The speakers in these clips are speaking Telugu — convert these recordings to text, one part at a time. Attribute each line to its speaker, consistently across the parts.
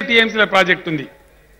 Speaker 1: టీఎంసీల ప్రాజెక్టు ఉంది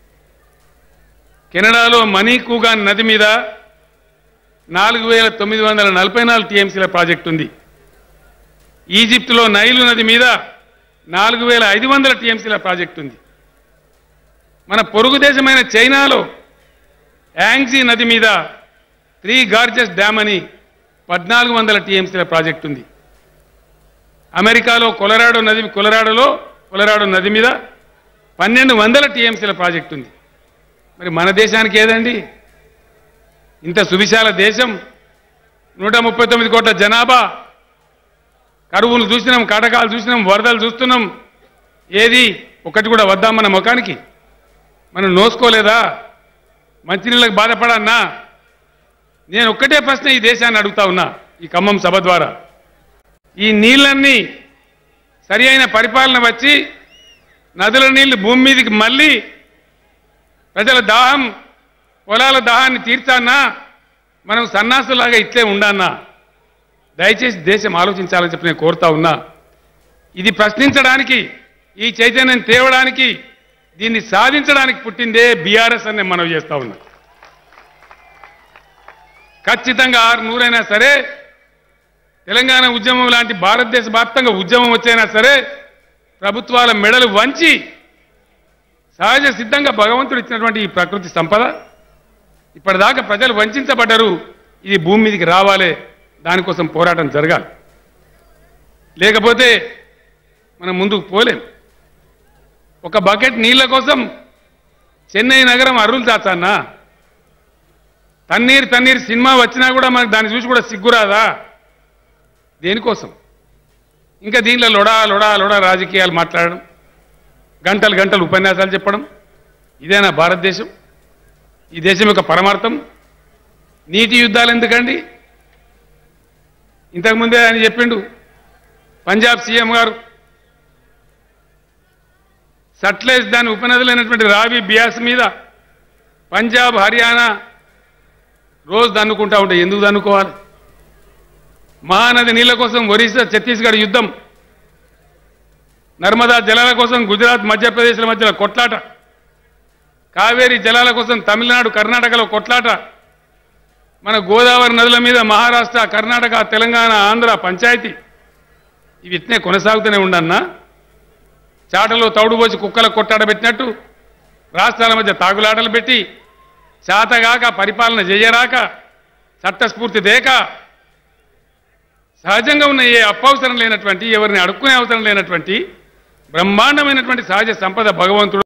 Speaker 1: కెనడాలో మణికూగాన్ నది మీద నాలుగు వేల తొమ్మిది వందల నలభై నాలుగు టీఎంసీల ప్రాజెక్టు ఉంది ఈజిప్టులో నైలు నది మీద నాలుగు వేల ఐదు వందల టీఎంసీల ప్రాజెక్టు ఉంది మన పొరుగు దేశమైన చైనాలో యాంగ్జీ నది మీద త్రీ గార్జెస్ డ్యామ్ అని పద్నాలుగు వందల టీఎంసీల ప్రాజెక్టు ఉంది అమెరికాలో కొలరాడో నది కొలరాడోలో కొలరాడో నది మీద పన్నెండు వందల టీఎంసీల ప్రాజెక్టు ఉంది మరి మన దేశానికి ఏదండి ఇంత సువిశాల దేశం నూట ముప్పై తొమ్మిది కోట్ల జనాభా కరువులు చూసినాం కటకాలు చూసినాం వరదలు చూస్తున్నాం ఏది ఒకటి కూడా వద్దాం మన ముఖానికి మనం నోసుకోలేదా మంచినీళ్ళకి బాధపడన్నా నేను ఒక్కటే ప్రశ్న ఈ దేశాన్ని అడుగుతా ఉన్నా ఈ ఖమ్మం సభ ద్వారా ఈ నీళ్ళన్నీ సరి అయిన పరిపాలన వచ్చి నదుల నీళ్లు భూమి మీదకి మళ్ళీ ప్రజల దాహం పొలాల దాహాన్ని తీర్చానా మనం సన్నాసులాగా ఇట్లే ఉండన్నా దయచేసి దేశం ఆలోచించాలని చెప్పి నేను కోరుతా ఉన్నా ఇది ప్రశ్నించడానికి ఈ చైతన్యం తేవడానికి దీన్ని సాధించడానికి పుట్టిందే బీఆర్ఎస్ అని నేను మనవి చేస్తా ఉన్నా ఖచ్చితంగా ఆరు నూరైనా సరే తెలంగాణ ఉద్యమం లాంటి భారతదేశ వ్యాప్తంగా ఉద్యమం వచ్చైనా సరే ప్రభుత్వాల మెడలు వంచి సహజ సిద్ధంగా భగవంతుడు ఇచ్చినటువంటి ఈ ప్రకృతి సంపద ఇప్పటిదాకా ప్రజలు వంచబడ్డారు ఇది భూమి మీదకి రావాలి దానికోసం పోరాటం జరగాలి లేకపోతే మనం ముందుకు పోలేం ఒక బకెట్ నీళ్ల కోసం చెన్నై నగరం అరువులు దాచానా తన్నీర్ తన్నీర్ సినిమా వచ్చినా కూడా మనకు దాన్ని చూసి కూడా సిగ్గురాదా దేనికోసం ఇంకా దీనిలో లొడా లొడా లొడా రాజకీయాలు మాట్లాడడం గంటలు గంటలు ఉపన్యాసాలు చెప్పడం ఇదేనా భారతదేశం ఈ దేశం యొక్క పరమార్థం నీటి యుద్ధాలు ఎందుకండి ఇంతకుముందే ఆయన చెప్పిండు పంజాబ్ సీఎం గారు సట్లేజ్ దాని ఉపనదులైనటువంటి రావి బియాస్ మీద పంజాబ్ హర్యానా రోజు దన్నుకుంటా ఉంటే ఎందుకు దన్నుకోవాలి మహానది నీళ్ల కోసం ఒరిస్సా ఛత్తీస్గఢ్ యుద్ధం నర్మదా జలాల కోసం గుజరాత్ మధ్యప్రదేశ్ల మధ్యలో కొట్లాట కావేరీ జలాల కోసం తమిళనాడు కర్ణాటకలో కొట్లాట మన గోదావరి నదుల మీద మహారాష్ట్ర కర్ణాటక తెలంగాణ ఆంధ్ర పంచాయతీ ఇవి ఇట్నే కొనసాగుతూనే ఉండన్నా చాటలో తౌడుపోసి కుక్కల కొట్టాడబెట్టినట్టు రాష్ట్రాల మధ్య తాగులాటలు పెట్టి చేతగాక పరిపాలన చేయరాక చట్టస్ఫూర్తి దేక సహజంగా ఉన్న ఏ అప్పవసరం లేనటువంటి ఎవరిని అడుక్కునే అవసరం లేనటువంటి బ్రహ్మాండమైనటువంటి సహజ సంపద భగవంతుడు